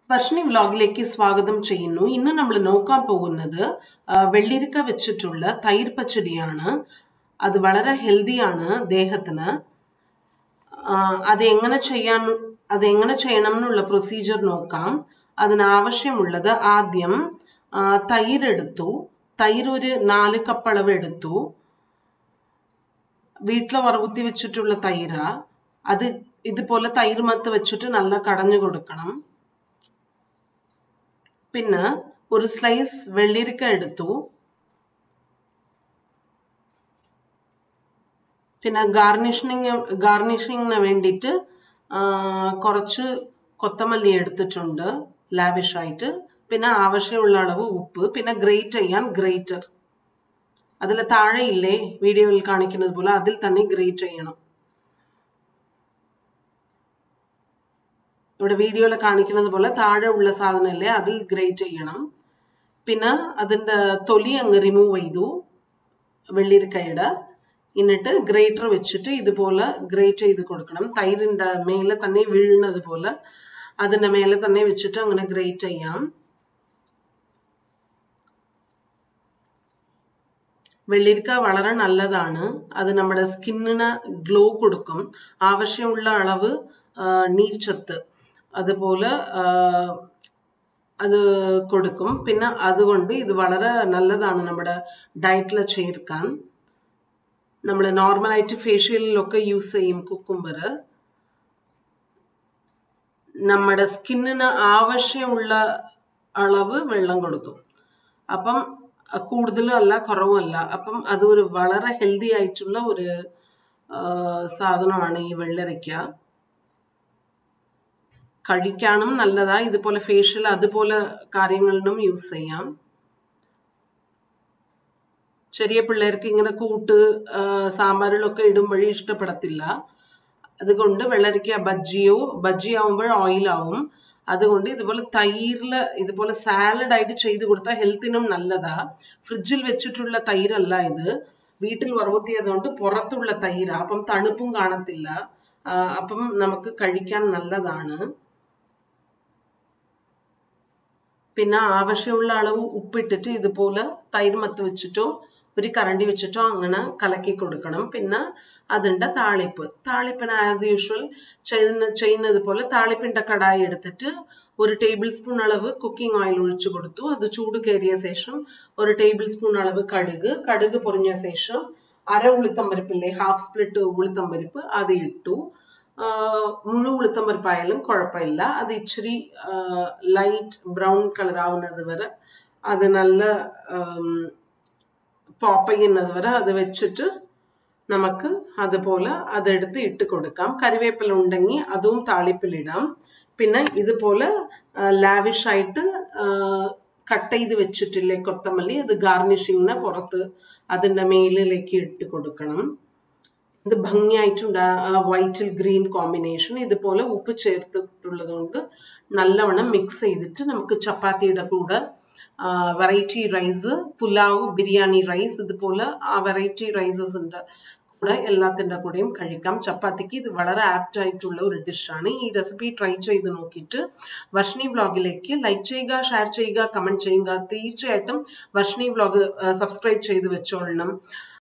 വർഷിണി വ്ലോഗിലേക്ക് സ്വാഗതം ചെയ്യുന്നു ഇന്ന് നമ്മൾ നോക്കാൻ പോകുന്നത് ആ, വെള്ളിരിക്ക വെച്ചിട്ടുള്ള തൈര് പച്ചടിയാണ് അത് വളരെ ഹെൽത്തിയാണ് ദേഹത്തിന് ആ, അത് എങ്ങനെ ചെയ്യാൻ അത് എങ്ങനെ ചെയ്യണം എന്നുള്ള പ്രൊസീജിയർ നോക്കാം അതിനാവശ്യമുള്ളത് ആദ്യം ആ, തൈരെടുത്തു തൈര് ഒരു നാല് കപ്പ് അളവ് എടുത്തു വീട്ടിൽ വറകുത്തി വെച്ചിട്ടുള്ള തൈര അത് ഇതുപോലെ തൈര് മത്ത് വെച്ചിട്ട് നല്ല കടഞ്ഞു കൊടുക്കണം പിന്നെ ഒരു സ്ലൈസ് വെള്ളിരിക്ക എടുത്തു പിന്നെ ഗാർണിഷിങ് ഗാർണിഷിങ്ങിന് വേണ്ടിയിട്ട് ആ, കുറച്ച് കൊത്തമല്ലി എടുത്തിട്ടുണ്ട് ലാവിഷായിട്ട് പിന്നെ ആവശ്യമുള്ള അളവ് ഉപ്പ് പിന്നെ ഗ്രേറ്റ് ചെയ്യാൻ ഗ്രേറ്റർ അതിൽ താഴെ ഇല്ലേ വീഡിയോയിൽ കാണിക്കുന്നത് പോലെ അതിൽ തന്നെ ഗ്രേറ്റ് ചെയ്യണം ഇവിടെ വീഡിയോയിൽ കാണിക്കുന്നത് പോലെ താഴെ ഉള്ള സാധനമല്ലേ അതിൽ ഗ്രേറ്റ് ചെയ്യണം പിന്നെ അതിൻ്റെ തൊലി അങ്ങ് റിമൂവ് ചെയ്തു വെള്ളിരിക്കയുടെ എന്നിട്ട് ഗ്രേറ്റർ വെച്ചിട്ട് ഇതുപോലെ ഗ്രേറ്റ് ചെയ്ത് കൊടുക്കണം തൈരിൻ്റെ മേലെ തന്നെ വീഴുന്നത് പോലെ അതിൻ്റെ മേലെ തന്നെ വെച്ചിട്ട് അങ്ങനെ ഗ്രേറ്റ് ചെയ്യാം വെള്ളിരിക്ക വളരെ നല്ലതാണ് അത് നമ്മുടെ സ്കിന്നിന് ഗ്ലോ കൊടുക്കും ആവശ്യമുള്ള അളവ് ആ, നീർച്ചത്ത് അതുപോലെ ആ, അത് കൊടുക്കും പിന്നെ അതുകൊണ്ട് ഇത് വളരെ നല്ലതാണ് നമ്മുടെ ഡയറ്റിൽ ചേർക്കാൻ നമ്മൾ നോർമലായിട്ട് ഫേഷ്യലിലൊക്കെ യൂസ് ചെയ്യും കുക്കുംബർ നമ്മുടെ സ്കിന്നിന് ആവശ്യമുള്ള അളവ് വെള്ളം കൊടുക്കും അപ്പം അഹ് കൂടുതലും അല്ല കുറവുമല്ല അപ്പം അത് ഒരു വളരെ ഹെൽത്തി ആയിട്ടുള്ള ഒരു ആ, സാധനമാണ് ഈ വെള്ളരിക്ക കഴിക്കാനും നല്ലതാ ഇതുപോലെ ഫേഷ്യൽ അതുപോലെ കാര്യങ്ങളിലും യൂസ് ചെയ്യാം ചെറിയ പിള്ളേർക്ക് ഇങ്ങനെ കൂട്ട് ആ, സാമ്പാറിലൊക്കെ ഇടുമ്പോഴേ ഇഷ്ടപ്പെടത്തില്ല അതുകൊണ്ട് വെള്ളരിക്ക ബജ്ജിയോ ബജ്ജി ആവുമ്പോൾ ഓയിലാവും അതുകൊണ്ട് ഇതുപോലെ തൈരിൽ ഇതുപോലെ സാലഡ് ആയിട്ട് ചെയ്ത് കൊടുത്താൽ ഹെൽത്തിനും നല്ലതാ ഫ്രിഡ്ജിൽ വെച്ചിട്ടുള്ള തൈരല്ല ഇത് വീട്ടിൽ വറവുത്തിയതുകൊണ്ട് പുറത്തുള്ള തൈരാ അപ്പം തണുപ്പും കാണത്തില്ല ആ, അപ്പം നമുക്ക് കഴിക്കാൻ നല്ലതാണ് പിന്നെ ആവശ്യമുള്ള അളവ് ഉപ്പിട്ടിട്ട് ഇതുപോലെ തൈര് മത്ത് വെച്ചിട്ടോ ഒരു കറണ്ടി വെച്ചിട്ടോ അങ്ങനെ കലക്കി കൊടുക്കണം പിന്നെ അതിൻ്റെ താളിപ്പ് താളിപ്പിന് ആസ് യൂഷ്വൽ ചെയ്യുന്ന ചെയ്യുന്നത് പോലെ താളിപ്പിൻ്റെ കടായി എടുത്തിട്ട് ഒരു ടേബിൾ സ്പൂൺ അളവ് കുക്കിംഗ് ഓയിൽ ഒഴിച്ചു കൊടുത്തു അത് ചൂട് കയറിയ ശേഷം ഒരു ടേബിൾ സ്പൂൺ അളവ് കടുക് കടുക് പൊറിഞ്ഞ ശേഷം അര ഉളുത്തം പരിപ്പില്ലേ ഹാഫ് സ്പ്ലിറ്റ് ഉളുത്തം പരിപ്പ് അത് ഇട്ടു ആഹ് മുഴു ഉളുത്തം പരിപ്പായാലും കുഴപ്പമില്ല അത് ഇച്ചിരി ലൈറ്റ് ബ്രൗൺ കളർ ആവുന്നത് വരെ അത് നല്ല പോപ്പ് ചെയ്യുന്നത് വരെ അത് വെച്ചിട്ട് നമുക്ക് അതുപോലെ അതെടുത്ത് ഇട്ട് കൊടുക്കാം കറിവേപ്പില ഉണ്ടെങ്കിൽ അതും താളിപ്പിലിടാം പിന്നെ ഇതുപോലെ ലാവിഷായിട്ട് കട്ട് ചെയ്ത് വെച്ചിട്ടില്ലേ കൊത്തമല്ലി അത് ഗാർണിഷിങ്ങിന് പുറത്ത് അതിൻ്റെ മേലിലേക്ക് ഇട്ട് കൊടുക്കണം ഇത് ഭംഗിയായിട്ടുണ്ട് ആ വൈറ്റിൽ ഗ്രീൻ കോമ്പിനേഷൻ ഇതുപോലെ ഉപ്പ് ചേർത്തിട്ടുള്ളത് കൊണ്ട് നല്ലവണ്ണം മിക്സ് ചെയ്തിട്ട് നമുക്ക് ചപ്പാത്തിയുടെ കൂടെ variety rice pulao biryani rice ഇതുപോലെ ആ വെറൈറ്റി റൈസസിൻ്റെ കൂടെ എല്ലാത്തിൻ്റെ കൂടെയും കഴിക്കാം ചപ്പാത്തിക്ക് ഇത് വളരെ ആപ്റ്റ് ആയിട്ടുള്ള ഒരു ഡിഷാണ് ഈ റെസിപ്പി ട്രൈ ചെയ്ത് നോക്കിയിട്ട് വർഷിണി വ്ളോഗിലേക്ക് ലൈക്ക് ചെയ്യുക ഷെയർ ചെയ്യുക കമൻറ്റ് ചെയ്യുക തീർച്ചയായിട്ടും വർഷിണി വ്ളോഗ് സബ്സ്ക്രൈബ് ചെയ്ത് വെച്ചോളണം